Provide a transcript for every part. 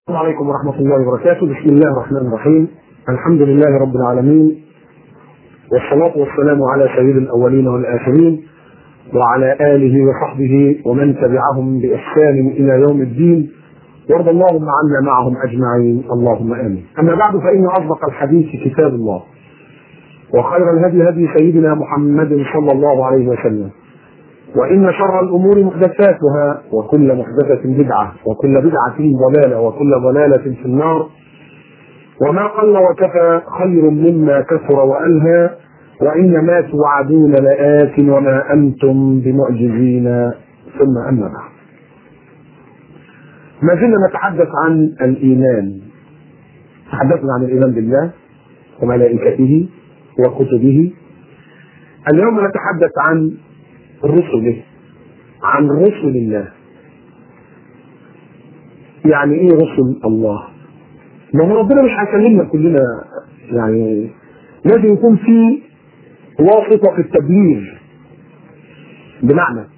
السلام عليكم ورحمة الله وبركاته بسم الله الرحمن الرحيم الحمد لله رب العالمين والصلاة والسلام على سيد الأولين والآخرين وعلى آله وصحبه ومن تبعهم بإحسان إلى يوم الدين وارض اللهم عنا معهم أجمعين اللهم آمين أما بعد فإن أصدق الحديث كتاب الله وخير الهدي هدي سيدنا محمد صلى الله عليه وسلم وإن شر الأمور محدثاتها وكل محدثة بدعة وكل بدعة ضلالة وكل ضلالة في النار وما قل وكفى خير مما كثر وألهى وإنما توعدون لآت وما أنتم بمعجزين ثم أما بعد ما زلنا نتحدث عن الإيمان تحدثنا عن الإيمان بالله وملائكته وكتبه اليوم نتحدث عن رسله عن رسل الله يعني ايه رسل الله ما هو ربنا مش هيكلمنا كلنا يعني لازم يكون في واسطه في التبليغ بمعنى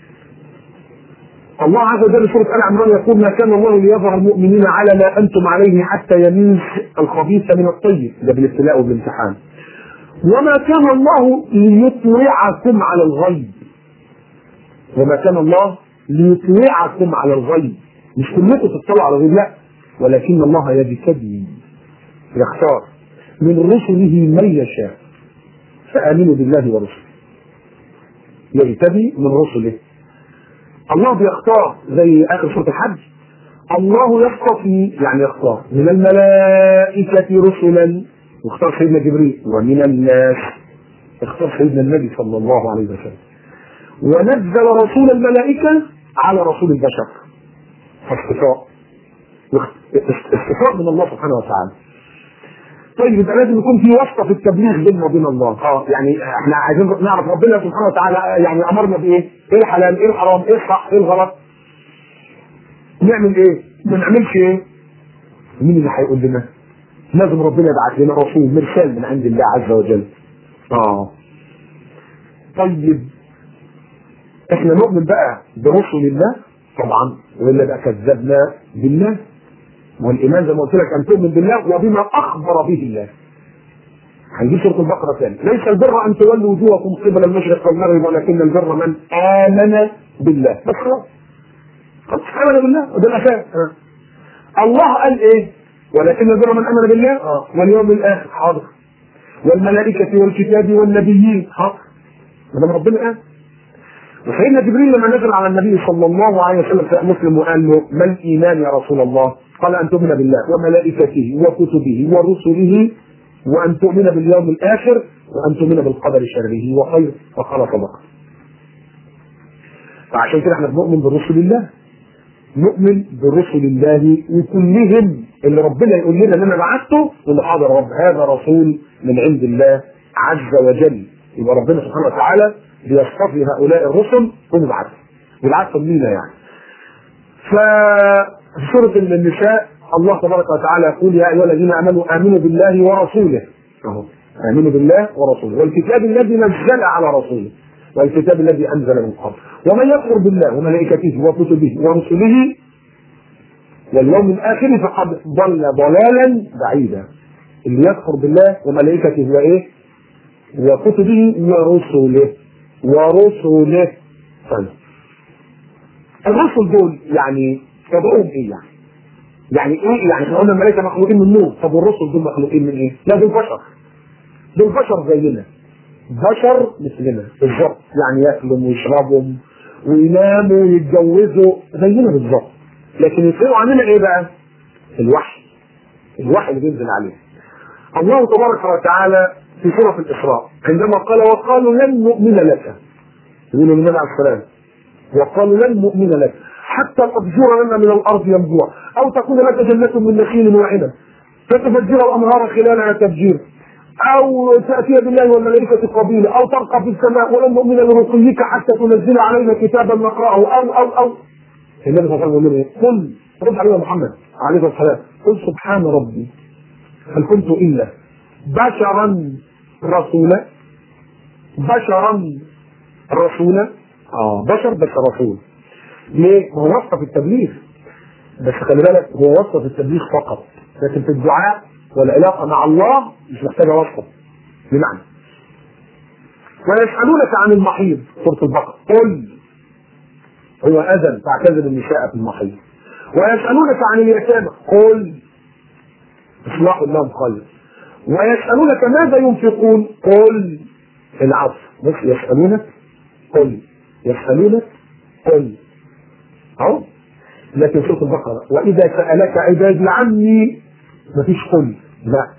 الله عز وجل في سوره ال عمران يقول ما كان الله ليظهر المؤمنين على ما انتم عليه حتى يميز الخبيث من الطيب ده بالابتلاء وبالامتحان وما كان الله ليطلعكم على الغيب وما كان الله ليطلعكم على الغيب مش كلكم تطلعوا على الغيب لا ولكن الله يجتبي يختار من رسله من يشاء فآمنوا بالله ورسله يجتبي من رسله الله بيختار زي آخر سورة الحج الله يصطفي يعني يختار من الملائكة رسلا واختار سيدنا جبريل ومن الناس اختار سيدنا النبي صلى الله عليه وسلم ونزل رسول الملائكة على رسول البشر فاصطفاء اصطفاء من الله سبحانه وتعالى طيب يبقى لازم يكون في واسطه في التبليغ بيننا وبين الله اه يعني احنا عايزين نعرف ربنا سبحانه وتعالى يعني امرنا بايه؟ ايه الحلال؟ ايه الحرام؟ ايه الصح؟ ايه الغلط؟ نعمل ايه؟ ما نعملش ايه؟ مين اللي هيقول لنا؟ لازم ربنا يبعث لنا رسول مرسال من عند الله عز وجل. اه. طيب احنا نؤمن بقى برسل الله طبعا والا بقى كذبنا بالله والايمان زي ما قلت لك ان تؤمن بالله وبما اخبر به الله. هنجيب سوره البقره ثاني ليس البر ان تولوا وجوهكم قبل المشرق والمغرب ولكن البر من امن بالله بس خلاص خلاص امن بالله وده الاساس الله قال ايه؟ ولكن البر من امن بالله اه واليوم الاخر حاضر والملائكه والكتاب والنبيين حاضر ما دام ربنا قال وسيدنا جبريل لما نزل على النبي صلى الله عليه وسلم في مسلم وقال له ما الايمان يا رسول الله؟ قال ان تؤمن بالله وملائكته وكتبه ورسله وان تؤمن باليوم الاخر وان تؤمن بالقدر شره وخير وقال صدق. فعشان كده احنا بنؤمن برسل الله. نؤمن برسل الله وكلهم اللي ربنا يقول لنا ان انا بعثته نقول حاضر يا رب هذا رسول من عند الله عز وجل يبقى ربنا سبحانه وتعالى بيصطفي هؤلاء الرسل ويبعثهم يبعثهم لينا يعني ففي سورة النساء الله تبارك وتعالى يقول يا أيها الذين آمنوا آمنوا بالله ورسوله أهو آمنوا بالله ورسوله والكتاب الذي نزل على رسوله والكتاب الذي أنزل من قبل ومن يكفر بالله وملائكته وكتبه ورسله واليوم الآخر فقد ضل ضلالا بعيدا اللي يكفر بالله وملائكته وإيه وكتبه ورسله ورسله طيب الرسل دول يعني وضعهم ايه يعني؟ يعني ايه يعني احنا قلنا الملائكه مخلوقين من نور طب والرسل دول مخلوقين من ايه؟ لا دول بشر دول بشر زينا بشر مثلنا بالظبط يعني ياكلوا ويشربوا ويناموا ويتجوزوا زينا بالظبط لكن يفرقوا عننا ايه بقى؟ الوحي الوحي اللي بينزل عليه الله تبارك وتعالى في سورة الإسراء عندما قال وقالوا لن نؤمن لك يقول النبي عليه السلام وقالوا لن نؤمن لك حتى تفجر لنا من الأرض ينبوع أو تكون لك جنة من نخيل وعنب فتفجر الأنهار خلالها تفجير أو تأتي بالله والملائكة قبيلة أو ترقى في السماء ولن نؤمن لرقيك حتى تنزل علينا كتابا نقرأه أو أو أو النبي صلى الله عليه وسلم يقول قل رد عليه محمد عليه الصلاة والسلام قل سبحان ربي هل كنت إلا بشرا رسولا بشرا رسولا اه بشر بس رسول ليه؟ ما هو واسطه في التبليغ بس خلي بالك هو وصف التبليغ فقط لكن في الدعاء والعلاقه مع الله مش محتاجه وصف بمعنى ويسالونك عن المحيض سوره البقره قل هو اذن فاعتزل النساء في المحيض ويسالونك عن اليتامى قل اصلاح لهم خير ويسالونك ماذا ينفقون قل العفو بس يسالونك قل يسالونك قل اهو لكن سوره البقره واذا سالك عبادي عني مفيش قل لا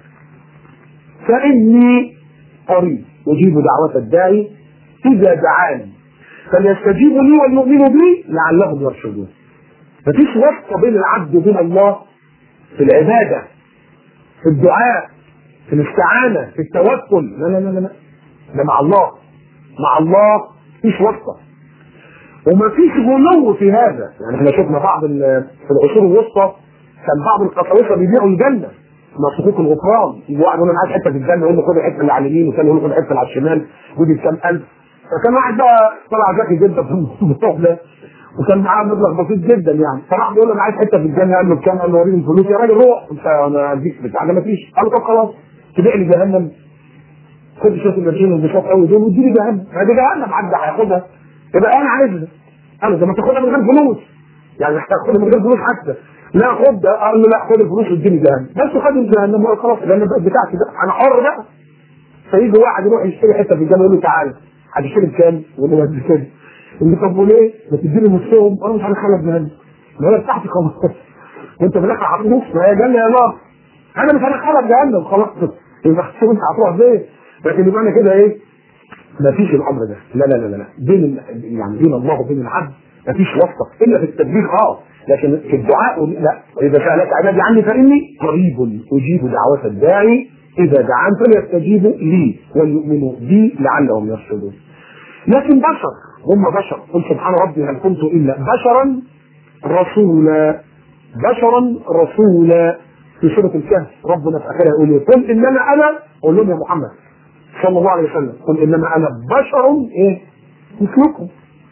فاني قريب اجيب دعوه الداعي اذا دعاني فليستجيبوا لي وليؤمنوا بي لعلهم يرشدون مفيش واسطه بين العبد وبين الله في العباده في الدعاء في الاستعانه في التوكل لا لا لا لا ده مع الله مع الله مفيش واسطه ومفيش غلو في هذا يعني احنا شفنا بعض ال- في العصور الوسطى كان بعض القساوسه بيبيعوا الجنه مع صكوك الغفران يجي واحد يقول انا عايز حته في الجنه يقول له خد الحته اللي على اليمين وثاني يقول له خد الحته اللي على الشمال ودي بكام الف فكان واحد بقى طلع ذكي جدا في الموضوع ده وكان معاه مبلغ بسيط جدا يعني فراح بيقول له انا عايز حته في الجنه قال له بكام قال له وريني الفلوس يا راجل روح انت انا اديك بتاع ده مفيش قال له طب خلاص تبيع لي جهنم خد شويه القرشين البساط قوي دول واديني جهنم ما دي جهنم حد هياخدها يبقى انا عايزها قال له ده ما تاخدها من غير فلوس يعني محتاج تاخدها من غير فلوس حتى لا خد ده قال له لا خد الفلوس واديني جهنم بس خد الجهنم وقال خلاص الجهنم بقت بتاعتي بقى انا حر بقى فيجي واحد يروح يشتري حته في الجنه يقول له تعالى هتشتري بكام؟ يقول له قد كده يقول له طب وليه؟ ما تديني نصهم انا مش هدخلها بجهنم ما هي بتاعتي خلاص وانت في الاخر هتروح نص ما هي جنه يا نار انا مش هدخلها بجهنم خلاص يبقى شوف انت هتروح فين لكن يبقى انا كده ايه ما فيش الامر ده لا لا لا لا بين ال- يعني بين الله وبين العبد ما فيش واسطه الا في التدبير اه لكن في الدعاء لا اذا سالك عبادي عني فاني قريب اجيب دعوه الداعي اذا دعان فليستجيبوا لي وليؤمنوا بي لعلهم يرشدون لكن بشر هم بشر قل سبحان ربي هل كنت الا بشرا رسولا بشرا رسولا في سوره الكهف ربنا في اخرها يقول إيه؟ قل انما انا قول لهم يا محمد صلى الله عليه وسلم قل انما انا بشر ايه مثلكم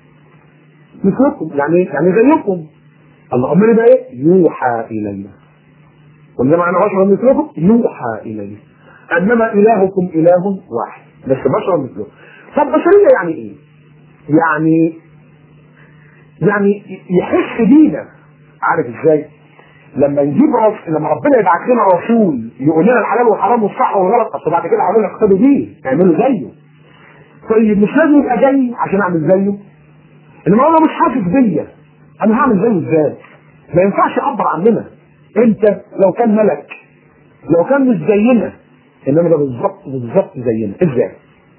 مثلكم يعني إيه؟ يعني زيكم الله امر بقى ايه يوحى الي وانما انا بشر مثلكم يوحى الي انما الهكم اله واحد بس بشر مثلكم طب بشريه يعني ايه؟ يعني يعني يحس بينا عارف ازاي؟ لما نجيب رس... لما ربنا يبعت لنا رسول يقول لنا الحلال والحرام والصح والغلط اصل بعد كده هقول لك اقتدوا بيه اعملوا زيه طيب مش لازم يبقى زيي عشان اعمل زيه انما هو مش حاسس بيا انا هعمل زيه ازاي؟ ما ينفعش يعبر عننا انت لو كان ملك لو كان مش زينا انما ده بالظبط بالظبط زينا ازاي؟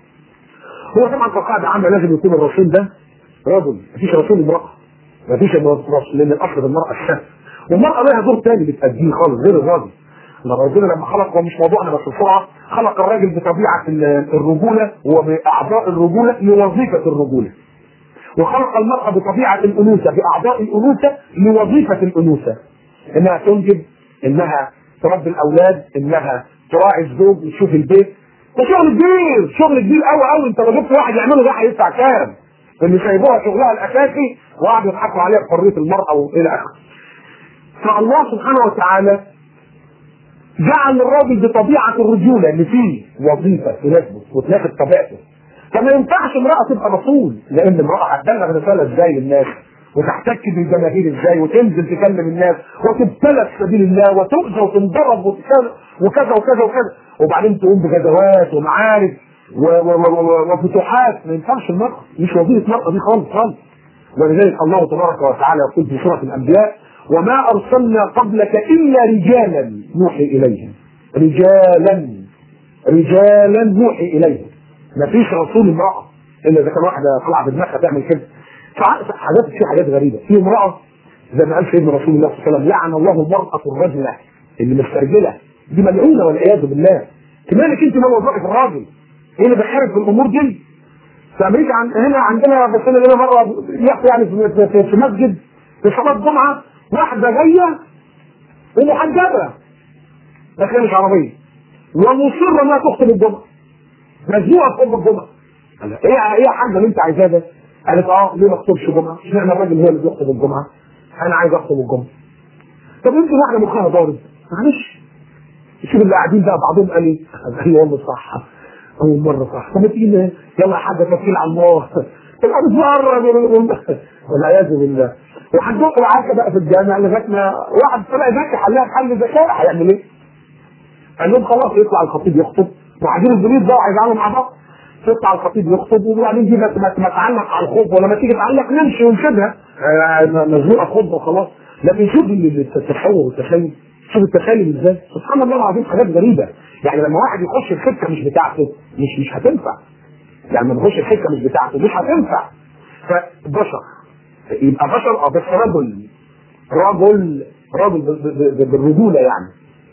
هو طبعا كقاعده عامه لازم يكون الرسول ده رجل مفيش رسول امراه مفيش رسول لان الاصل في المراه الشهوه والمرأة لها دور تاني بتأديه خالص غير الراجل ان ربنا لما خلق هو مش موضوعنا بس بسرعة خلق الراجل بطبيعة ال- الرجولة وبأعضاء الرجولة لوظيفة الرجولة وخلق المرأة بطبيعة الأنوثة بأعضاء الأنوثة لوظيفة الأنوثة إنها تنجب إنها تربي الأولاد إنها تراعي الزوج وتشوف البيت ده شغل كبير شغل كبير قوي قوي انت لو جبت واحد يعمله ده هيدفع كام؟ اللي سايبوها شغلها الاساسي وقعدوا يضحكوا عليها بحريه المراه والى اخره. فالله سبحانه وتعالى جعل الراجل بطبيعة الرجولة اللي فيه وظيفة تناسبه وتناسب طبيعته فما ينفعش امرأة تبقى رسول لأن امرأة هتبلغ رسالة ازاي للناس وتحتك بالجماهير ازاي وتنزل تكلم الناس وتبتلى في سبيل الله وتؤذى وتنضرب وتكذا وكذا وكذا وكذا وبعدين تقوم بغزوات ومعارك و- و- و- و- وفتوحات ما ينفعش المرأة مش وظيفة المرأة دي خالص خالص ولذلك الله تبارك وتعالى يقول في سورة الأنبياء وما أرسلنا قبلك إلا رجالا نوحي إليهم رجالا رجالا نوحي إليهم ما فيش رسول امرأة إلا إذا كان واحدة طلع بدماغها تعمل كده فع- حاجات في حاجات غريبة في امرأة زي ما قال سيدنا رسول الله صلى الله عليه وسلم لعن الله المرأة الرجلة اللي مسترجلة دي ملعونة والعياذ بالله كمالك انت ما وظائف الراجل ايه اللي دخلك في الامور دي في امريكا عن هنا عندنا بس لنا مره يحكوا يعني في, في, في, في مسجد في صلاه الجمعه واحده جايه ومحجبه بس هي مش عربيه ومصره انها تخطب الجمعه مزنوقه في خطبه الجمعه قال لها، ايه ايه يا حاجه اللي انت عايزاه ده؟ قالت اه ليه ما اخطبش جمعه؟ اشمعنى الراجل هو اللي بيخطب الجمعه؟ انا عايز اخطب الجمعه طب يمكن واحده مخها ضارب معلش شوف اللي قاعدين بقى بعضهم قال ايه؟ قال لي والله صح اول مره صح طب ما تيجي يلا يا حاجه توكيل على الله طب بره والعياذ بالله وهندق العركه بقى في الجامع لغايه ما واحد طلع ذكي حلها بحل ذكاء هيعمل ايه؟ قال لهم خلاص يطلع الخطيب يخطب وعايزين الجنود بقى هيزعلوا مع بعض تطلع الخطيب يخطب وبعدين دي ما ما تعلق على الخطبه ولما تيجي تعلق نمشي ونسيبها مزنوقه خطبه وخلاص لكن شوف التصور والتخيل شوف التخيل ازاي سبحان الله العظيم حاجات غريبه يعني لما واحد يخش الحته مش بتاعته مش مش هتنفع يعني لما يخش الحته مش بتاعته مش هتنفع فبشر يبقى بشر اه بس رجل رجل رجل بالرجوله يعني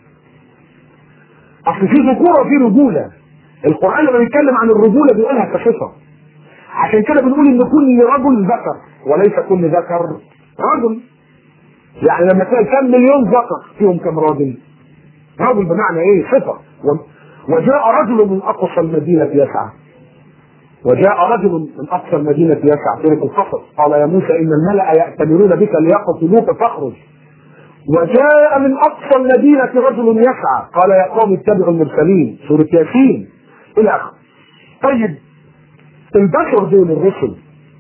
اصل في ذكوره وفي رجوله القران لما بيتكلم عن الرجوله بيقولها كصفه عشان كده بنقول ان كل رجل ذكر وليس كل ذكر رجل يعني لما تلاقي كم مليون ذكر فيهم كم راجل رجل بمعنى ايه صفه وجاء رجل من اقصى المدينه يسعى وجاء رجل من اقصى المدينه يسعى سوره القصص قال يا موسى ان الملا ياتمرون بك ليقتلوك فاخرج وجاء من اقصى المدينه رجل يسعى قال يا قوم اتبعوا المرسلين سوره ياسين الى اخره طيب البشر دول الرسل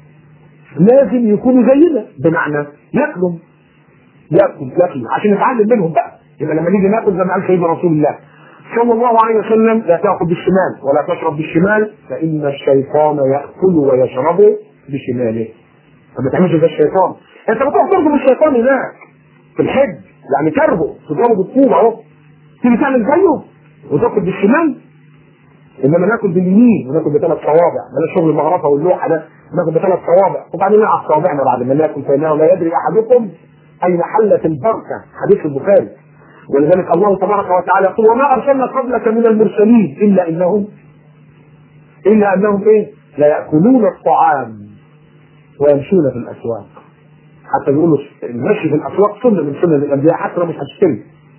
لازم يكونوا زينا بمعنى ياكلوا ياكل ياكل عشان نتعلم منهم بقى يبقى لما نيجي ناكل زي ما قال سيدنا رسول الله صلى الله عليه وسلم لا تاكل بالشمال ولا تشرب بالشمال فان الشيطان ياكل ويشرب بشماله فما تعملش زي الشيطان انت بتروح ترجم الشيطان هناك في الحج يعني كربه تضربه بالطوب اهو تيجي تعمل زيه وتاكل بالشمال انما ناكل باليمين وناكل بثلاث صوابع بلاش شغل المغرفه واللوحه ده ناكل بثلاث صوابع وبعدين نقع صوابعنا بعد ما ناكل فانه لا يدري احدكم اين حلت البركه حديث البخاري ولذلك الله تبارك وتعالى يقول وما ارسلنا قبلك من المرسلين الا انهم الا انهم ايه؟ لا ياكلون الطعام ويمشون في الاسواق حتى بيقولوا المشي في الاسواق سنه من سنن الانبياء حتى لو مش هتشتري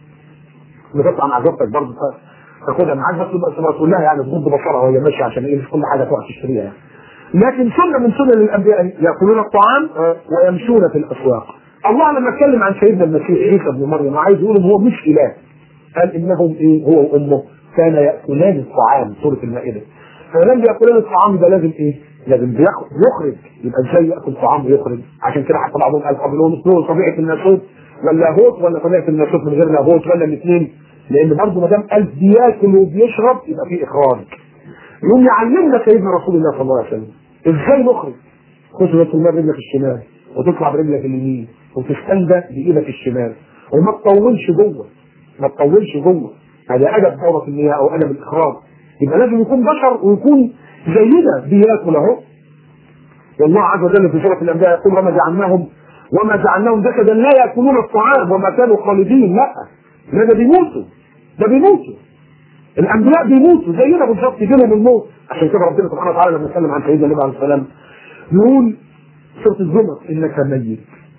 بتطلع مع زوجتك برضه تاخدها معاك بس بس تقول لها يعني تغض بصرها وهي ماشيه عشان ايه مش كل حاجه تروح تشتريها يعني. لكن سنه من سنن الانبياء ياكلون الطعام ويمشون في الاسواق الله لما اتكلم عن سيدنا المسيح عيسى ابن مريم عايز يقول هو مش اله قال انهم ايه هو وامه كان ياكلان الطعام سوره المائده فلما ياكلان الطعام ده لازم ايه؟ لازم بياخد يخرج يبقى ازاي ياكل طعام ويخرج عشان كده حتى بعضهم قال طب هو مثله طبيعه الناسوت ولا لاهوت ولا طبيعه الناسوت من غير لاهوت ولا الاثنين لان برضه ما دام قال بياكل وبيشرب يبقى في اخراج يقوم يعلمنا سيدنا رسول الله صلى الله عليه وسلم ازاي نخرج خش بس الماء برجلك الشمال وتطلع برجلك اليمين وتستندى بايدك الشمال وما تطولش جوه ما تطولش جوه هذا ادب دوره المياه او ادب الاخراج يبقى لازم يكون بشر ويكون زينا بياكل اهو والله عز وجل في سوره الانبياء يقول وما جعلناهم وما جعلناهم جسدا لا ياكلون الطعام وما كانوا خالدين لا لا ده بيموتوا ده بيموتوا الانبياء بيموتوا زينا بالظبط يجيلهم الموت عشان كده ربنا سبحانه وتعالى لما اتكلم عن سيدنا النبي عليه السلام يقول سوره الزمر انك ميت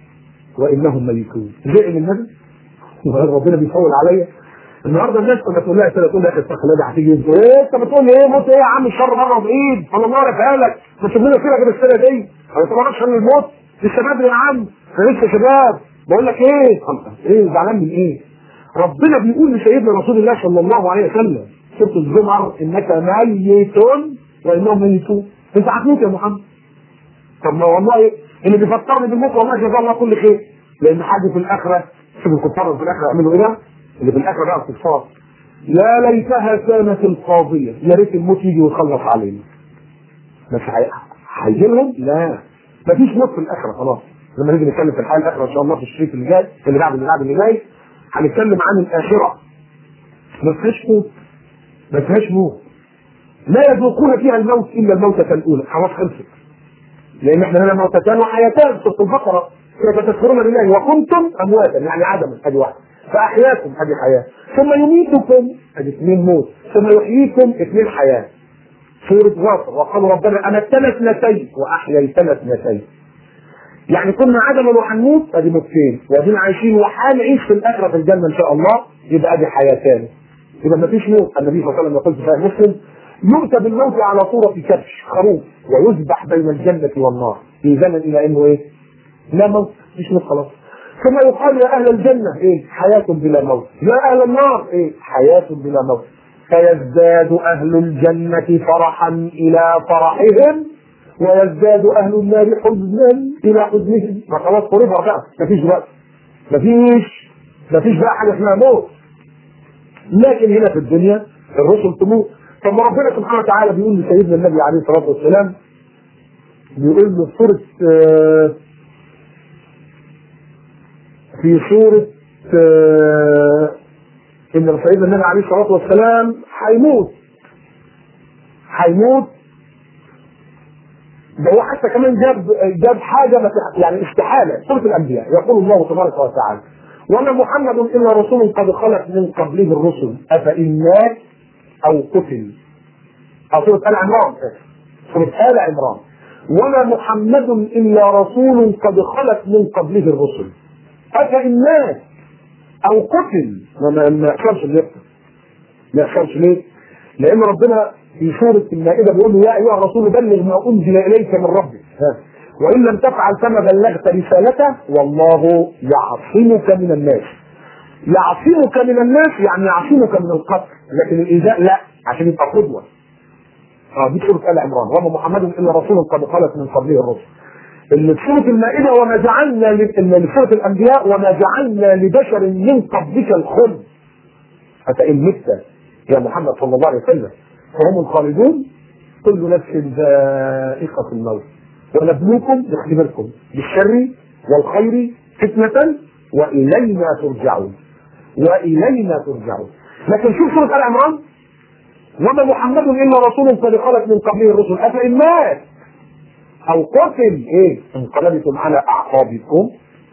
وانهم ميتون زي النبي ربنا بيفول عليا النهارده الناس لما تقول لها كده تقول لها الفخ ده هتيجي انت ايه انت بتقول ايه موت ايه يا عم الشر مره بعيد انا الله عارفها لك ما تشوف لنا كده غير السنه دي انا ما تعرفش عن الموت لسه بدري يا عم احنا لسه شباب بقول لك ايه ايه زعلان من ايه ربنا بيقول لسيدنا رسول الله صلى الله عليه وسلم سوره الزمر انك ميت وانهم ميتون انت هتموت يا محمد طب ما والله اللي بيفكرني بالموت والله جزاه الله كل خير لان حاجه في الاخره شوف الكفار في الاخره يعملوا ايه اللي في الاخره بقى الكفار لا ليتها كانت القاضيه يا ريت الموت يجي ويخلص علينا بس هيجي لهم لا مفيش موت في الاخره خلاص لما نيجي نتكلم في الحياه الاخره ان شاء الله في الشريط اللي جاي اللي بعد اللي بعد اللي جاي هنتكلم عن الاخره ما فيهاش موت ما فيهاش موت لا يذوقون فيها الموت الا الموتة الاولى خلاص خلصت لان احنا لنا موتتان وحياتان سوره البقره كيف تذكرون بالله وكنتم امواتا يعني عدما ادي واحد فاحياكم ادي حياه ثم يميتكم ادي اثنين موت ثم يحييكم اثنين حياه سوره غافر وقالوا ربنا امتنا اثنتين واحييتنا اثنتين يعني كنا عدما وهنموت ادي موتين وادينا عايشين وهنعيش في الاخره في الجنه ان شاء الله يبقى ادي حياتان يبقى ما فيش موت النبي صلى الله عليه وسلم يقول في صحيح مسلم يؤتى بالموت على صورة كبش خروف ويذبح بين الجنة والنار إذانا إلى إنه إيه؟ لا موت مش موت خلاص ثم يقال يا اهل الجنه ايه حياه بلا موت يا اهل النار ايه حياه بلا موت فيزداد اهل الجنه فرحا الى فرحهم ويزداد اهل النار حزنا الى حزنهم ما خلاص قربها بقى مفيش وقت مفيش مفيش بقى حاجه اسمها موت لكن هنا في الدنيا الرسل تموت طب ربنا سبحانه وتعالى بيقول لسيدنا النبي عليه الصلاه والسلام بيقول له في سوره آه في سوره آه ان سيدنا النبي عليه الصلاه والسلام هيموت هيموت ده هو حتى كمان جاب جاب حاجه بس يعني استحاله سوره الانبياء يقول الله تبارك وتعالى وما محمد الا رسول قد خلت من قبله الرسل افان مات او قتل او سوره ال عمران سوره ال عمران وما محمد الا رسول قد خلت من قبله الرسل افان مات او قتل ما ما يحصلش ليه؟ ما يحصلش ليه؟ لان ربنا في سورة المائدة بيقول له يا أيها الرسول بلغ ما أنزل إليك من ربك وإن لم تفعل فما بلغت رسالته والله يعصمك من الناس يعصمك من الناس يعني يعصمك من القتل لكن الإيذاء لا عشان يبقى قدوة اه دي سورة آل عمران وما محمد إلا رسول قد خلت من قبله الرسل اللي في سورة المائدة وما جعلنا اللي في سورة الأنبياء وما جعلنا لبشر من قبلك الخلد فإن مت يا محمد صلى الله عليه وسلم فهم الخالدون كل نفس ذائقة الموت ونبلوكم نختبركم بالشر والخير فتنة وإلينا ترجعون وإلينا ترجعون لكن شوف سورة آل عمران وما محمد إلا رسول قد خلت من قبله الرسل أفإن مات أو قتل إيه انقلبتم على أعقابكم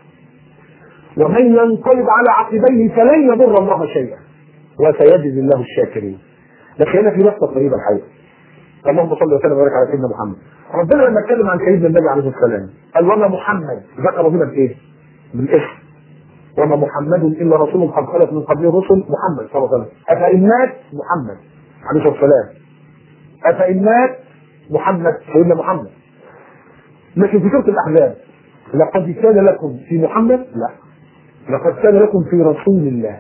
ومن ينقلب على عقبيه فلن يضر الله شيئا وسيجزي الله الشاكرين لكن هنا في نقطة غريبة الحقيقة اللهم صل وسلم وبارك على سيدنا محمد ربنا لما اتكلم عن سيدنا النبي عليه الصلاة والسلام قال وما محمد ذكره هنا بإيه؟ بالاسم وما محمد إلا رسول قد خلت من قبله الرسل محمد صلى الله عليه وسلم أفإن مات محمد عليه الصلاة والسلام أفإن مات محمد سيدنا محمد لكن في سورة الأحزاب لقد كان لكم في محمد لا لقد كان لكم في رسول الله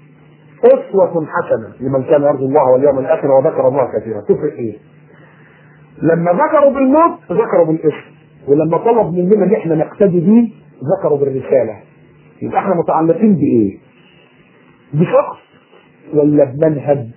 أسوة حسنة لمن كان يرجو الله واليوم الآخر وذكر الله كثيرا تفرق إيه؟ لما ذكروا بالموت ذكروا بالاسم ولما طلب مننا ان احنا نقتدي بيه ذكروا بالرسالة يبقى احنا متعلقين بإيه؟ بشخص ولا بمنهج؟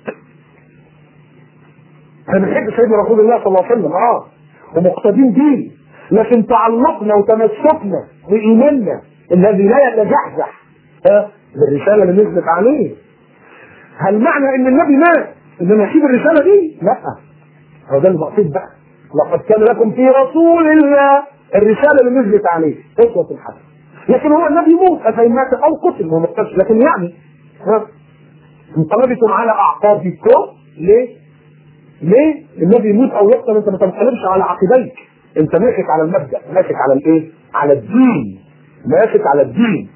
احنا بنحب سيدنا رسول الله صلى الله عليه وسلم اه ومقتدين بيه لكن تعلقنا وتمسكنا بإيماننا الذي لا يتزحزح ها بالرسالة اللي نزلت عليه هل معنى ان النبي مات ان انا اسيب الرساله دي؟ لا هو ده المقصود بقى لقد كان لكم في رسول الله الرساله اللي نزلت عليه اسوه الحسن لكن هو النبي يموت افان مات او قتل ما ماتش لكن يعني ها انقلبتم على اعقابكم ليه؟ ليه؟ النبي يموت او يقتل انت ما تنقلبش على عقبيك انت ماسك على المبدا ماسك على الايه؟ على الدين ماسك على الدين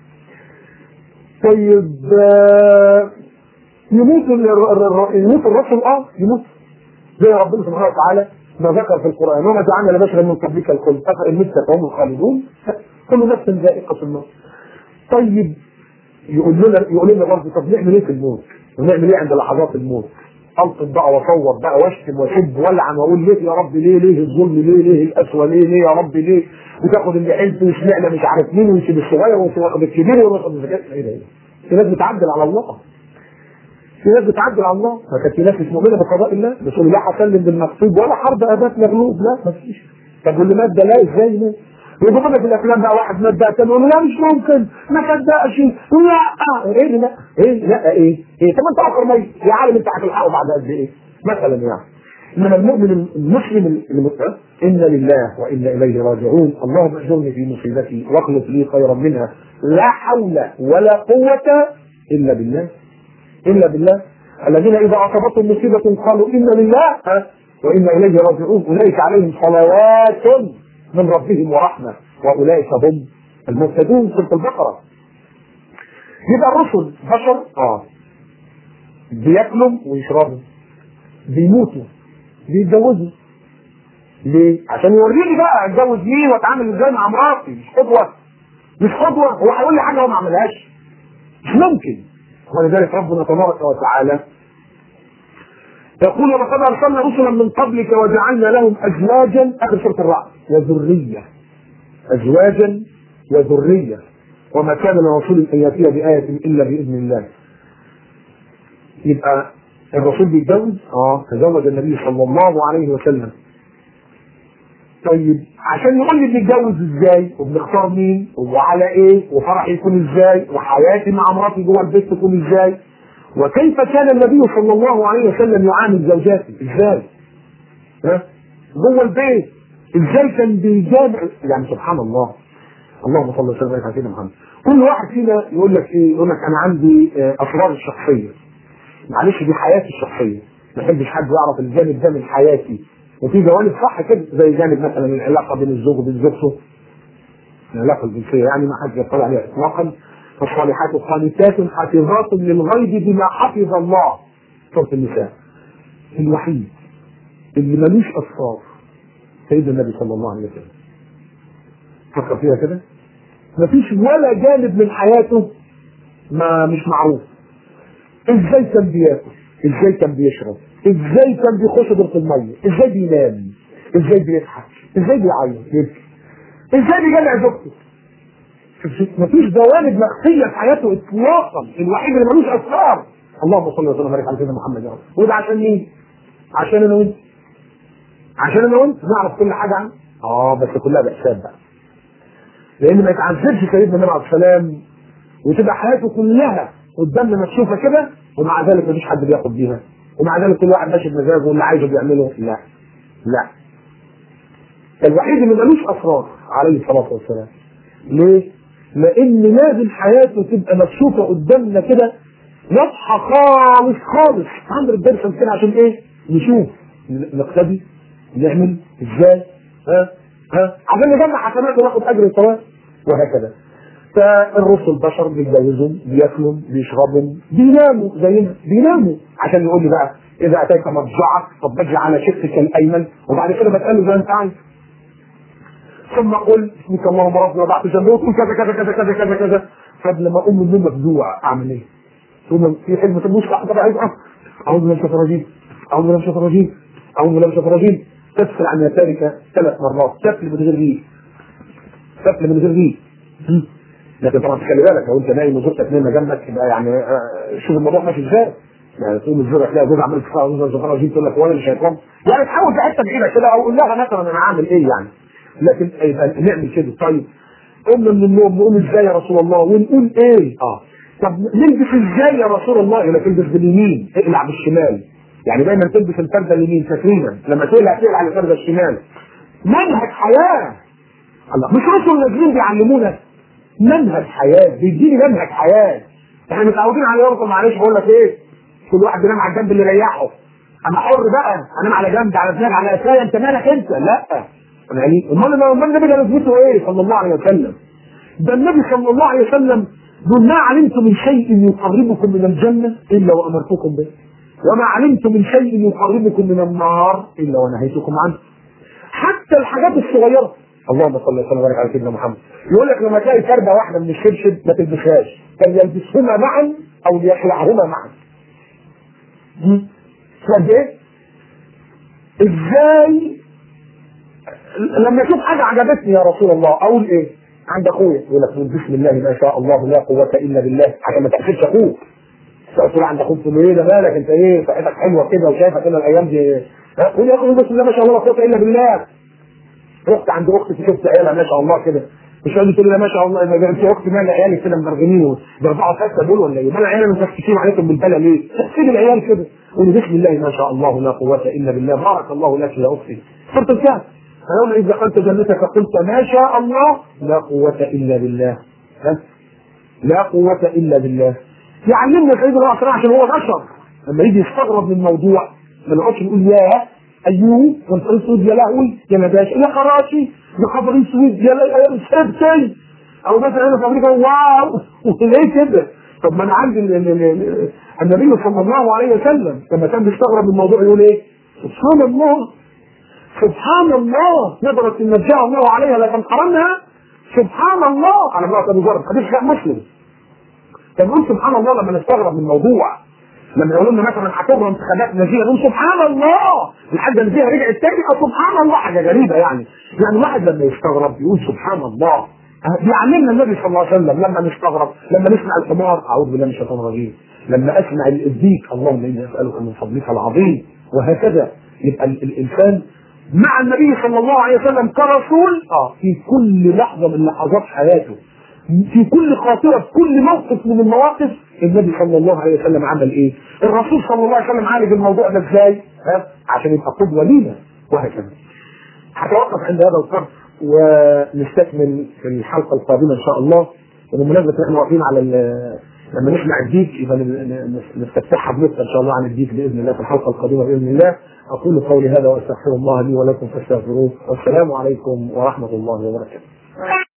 طيب آه يموت يموت الرسل اه يموت زي ربنا سبحانه وتعالى ما ذكر في القران وما جعلنا لبشرا من قبلك الخلد افان مت فهم الخالدون كل نفس ذائقه الموت طيب يقول لنا يقول لنا برضه طب نعمل ايه في الموت؟ ونعمل ايه عند لحظات الموت؟ القط بقى واصور بقى واشتم واشب والعن واقول ليه يا رب ليه ليه الظلم ليه ليه القسوه ليه ليه يا رب ليه وتاخد اللي حلته وسمعنا مش عارف مين ويسيب الصغير وياخد الكبير وياخد الذكاء ايه ده ايه؟ في ناس بتعدل على الله في ناس بتعدل على الله ما كانت في ناس مش مؤمنه بقضاء الله بتقول لا هسلم بالمكتوب ولا حرب ابات مغلوب لا ما فيش طب واللي مات ده لا ازاي مات؟ يجيبوا لنا في الافلام بقى واحد مات بقى تاني يقول لا مش ممكن ما صدقش لا ايه لا ايه لا ايه ايه طب انت اخر ميت يا عالم انت هتلحقه بعد قد ايه؟ مثلا يعني انما المؤمن المسلم المسلم انا لله وانا اليه راجعون اللهم اجرني في مصيبتي واخلف لي خيرا منها لا حول ولا قوه الا بالله الا بالله الذين اذا اصابتهم مصيبه قالوا انا لله وانا اليه راجعون اولئك عليهم صلوات من ربهم ورحمه واولئك هم المهتدون سوره البقره يبقى الرسل بشر اه بياكلوا ويشربوا بيموتوا بيتجوزوا ليه؟ عشان يوريني بقى اتجوز مين واتعامل ازاي مع مراتي مش قدوه مش قدوه هو هيقول لي حاجه هو ما عملهاش مش ممكن ولذلك ربنا تبارك وتعالى يقول لقد ارسلنا رسلا من قبلك وجعلنا لهم ازواجا اخر سوره الرعد وذريه ازواجا وذريه وما كان لرسول ان ياتي بايه الا باذن الله يبقى الرسول بيتجوز اه تزوج النبي صلى الله عليه وسلم طيب عشان يقول لي بنتجوز ازاي وبنختار مين وعلى ايه وفرحي يكون ازاي وحياتي مع مراتي جوه البيت تكون ازاي وكيف كان النبي صلى الله عليه وسلم يعامل زوجاته ازاي ها جوه البيت ازاي كان بيجامع يعني سبحان الله اللهم صل وسلم على سيدنا محمد كل واحد فينا يقول لك ايه يقول لك انا عندي آه، اسرار الشخصيه معلش دي حياتي الشخصيه ما بحبش حد يعرف الجانب ده من حياتي وفي جوانب صح كده زي جانب مثلا العلاقه بين الزوج وبين زوجته العلاقه الجنسيه يعني ما حد يطلع عليها اطلاقا فالصالحات قانتات حافظات للغيب بما حفظ الله سوره النساء الوحيد اللي ملوش اسرار سيدنا النبي صلى الله عليه وسلم فكر فيها كده مفيش ولا جانب من حياته ما مش معروف ازاي كان بياكل ازاي كان بيشرب ازاي كان بيخش دورة المية ازاي بينام ازاي بيضحك ازاي بيعيط يبكي ازاي بيجمع زوجته شوف شوف مفيش جوانب مخفية في حياته اطلاقا الوحيد اللي ملوش اسرار اللهم صل وسلم وبارك على سيدنا محمد يا رب وده عشان مين؟ عشان انا وانت عشان انا وانت نعرف كل حاجه عنه اه بس كلها بأسباب بقى لان ما يتعذبش سيدنا النبي عليه السلام وتبقى حياته كلها قدامنا مكشوفه كده ومع ذلك مفيش حد بياخد بيها ومع ذلك كل واحد ماشي بمزاجه واللي عايزه بيعمله لا لا الوحيد اللي ملوش اسرار عليه الصلاه والسلام ليه؟ لان لازم حياته تبقى مكشوفه قدامنا كده واضحه خالص خالص عند الدرس كده عشان ايه؟ نشوف نقتدي نعمل ازاي ها ها عشان نجمع حسنات وناخد اجر وثواب وهكذا فالرسل بشر بيتجوزوا بياكلوا بيشربوا بيناموا زينا بيناموا عشان يقول لي بقى اذا اتيت مضجعك فاضطجع على شقك الايمن وبعد كده بساله زي ما انت عايز ثم قل بسمك اللهم ربنا وضعت جنبه وتقول كذا كذا كذا كذا كذا كذا قبل ما اقوم من النوم مفزوع اعمل ايه؟ ثم في حلم تبوش لا طبعا عايز اعوذ بالله من الشيطان الرجيم اعوذ بالله من الشيطان الرجيم اعوذ بالله من الشيطان الرجيم تسفل عن يسارك ثلاث مرات سفل من غير ريح سفل من غير ريح لكن طبعا خلي بالك لو انت نايم وزوجتك نايمه جنبك يبقى يعني آه، شوف الموضوع ماشي ازاي يعني تقوم الزوجه تلاقي زوجها عمال تفعل اعوذ بالله من الشيطان الرجيم تقول لك هو انا الشيطان يعني تحاول في حته بعيده كده او قول لها مثلا انا عامل ايه يعني لكن يبقى نعمل كده طيب قمنا من النوم نقوم ازاي يا رسول الله ونقول ايه اه طب نلبس ازاي يا رسول الله يقول لك البس باليمين اقلع بالشمال يعني دايما تلبس الفرده اليمين تكريما لما تقلع تقلع على الفرده الشمال منهج حياه الله مش رسل نازلين بيعلمونا منهج حياه بيديني منهج حياه احنا متعودين على يوم معلش بقول لك ايه كل واحد بينام على الجنب اللي يريحه انا حر بقى انام على جنب على دماغ على قفايا انت مالك انت لا يعني امال امال النبي ده نسبته ايه صلى الله عليه وسلم ده النبي صلى الله عليه وسلم قل ما علمت من شيء يقربكم من الجنه الا وامرتكم به وما علمت من شيء يقربكم من النار الا ونهيتكم عنه حتى الحاجات الصغيره اللهم صل وسلم وبارك على سيدنا محمد يقول لك لما تلاقي فرده واحده من الشبشب ما تلبسهاش كان يلبسهما معا او يخلعهما معا دي قد ايه؟ ازاي لما اشوف حاجه عجبتني يا رسول الله اقول ايه؟ عند اخويا يقول لك بسم الله ما شاء الله لا قوه الا بالله عشان ما تقفلش اخوك تقول عند اخوك تقول له ايه ده مالك انت ايه صحتك حلوه كده وشايفه كده الايام دي ها؟ قول يا اخوي بسم الله ما شاء الله لا قوه الا بالله رحت عند اختي شفت عيالها ما شاء الله كده مش قال لي تقول لي ما شاء الله ده انت اختي مال عيالي كده مبرجمين بيرفعوا فته دول ولا ايه؟ مال عيالي مكفكين عليكم بالبلا ليه؟ سيب العيال كده قولي بسم الله ما شاء الله لا قوه الا بالله بارك الله لك يا اختي صرت الكهف فلولا اذا دخلت جنتك قلت ما شاء الله لا قوه الا بالله ها؟ لا قوه الا بالله يعلمنا سيدنا الله عشان هو بشر لما يجي يستغرب من موضوع ما نقعدش نقول يا ايوه والفريق سود يا لهوي يا نباش يا خراشي يا خبر اسود يا لا- يا سبتي او مثلا انا في امريكا واو ليه كده؟ طب ما انا عندي ال- ال- ال- النبي صلى الله عليه وسلم لما كان بيستغرب من الموضوع يقول ايه؟ سبحان الله سبحان الله نظرة نجاه الله عليها لكن حرمها سبحان الله على امرأة ابي ذر حديث لا مسلم كان يقول سبحان الله لما نستغرب من الموضوع لما يقولوا لنا مثلا هتجرى انتخابات نزيهه نقول سبحان الله الحاجه نزيهه رجعت تاني أو سبحان الله حاجه غريبه يعني يعني الواحد لما يستغرب يقول سبحان الله بيعلمنا النبي صلى الله عليه وسلم لما نستغرب لما نسمع الحمار اعوذ بالله من الشيطان الرجيم لما اسمع الديك اللهم اني اسالك من فضلك العظيم وهكذا يبقى ال- الانسان مع النبي صلى الله عليه وسلم كرسول اه في كل لحظه من لحظات حياته في كل خاطره في كل موقف من المواقف النبي صلى الله عليه وسلم عمل ايه؟ الرسول صلى الله عليه وسلم عالج الموضوع ده ازاي؟ ها؟ عشان يبقى قدوه لينا وهكذا. هتوقف عند هذا الطرف ونستكمل في الحلقه القادمه ان شاء الله وبمناسبه احنا واقفين على ال- لما نسمع الديك يبقى ن- ن- نستفتحها بنكته ان شاء الله عن الديك باذن الله في الحلقه القادمه باذن الله اقول قولي هذا واستغفر الله لي ولكم فاستغفروه والسلام عليكم ورحمه الله وبركاته.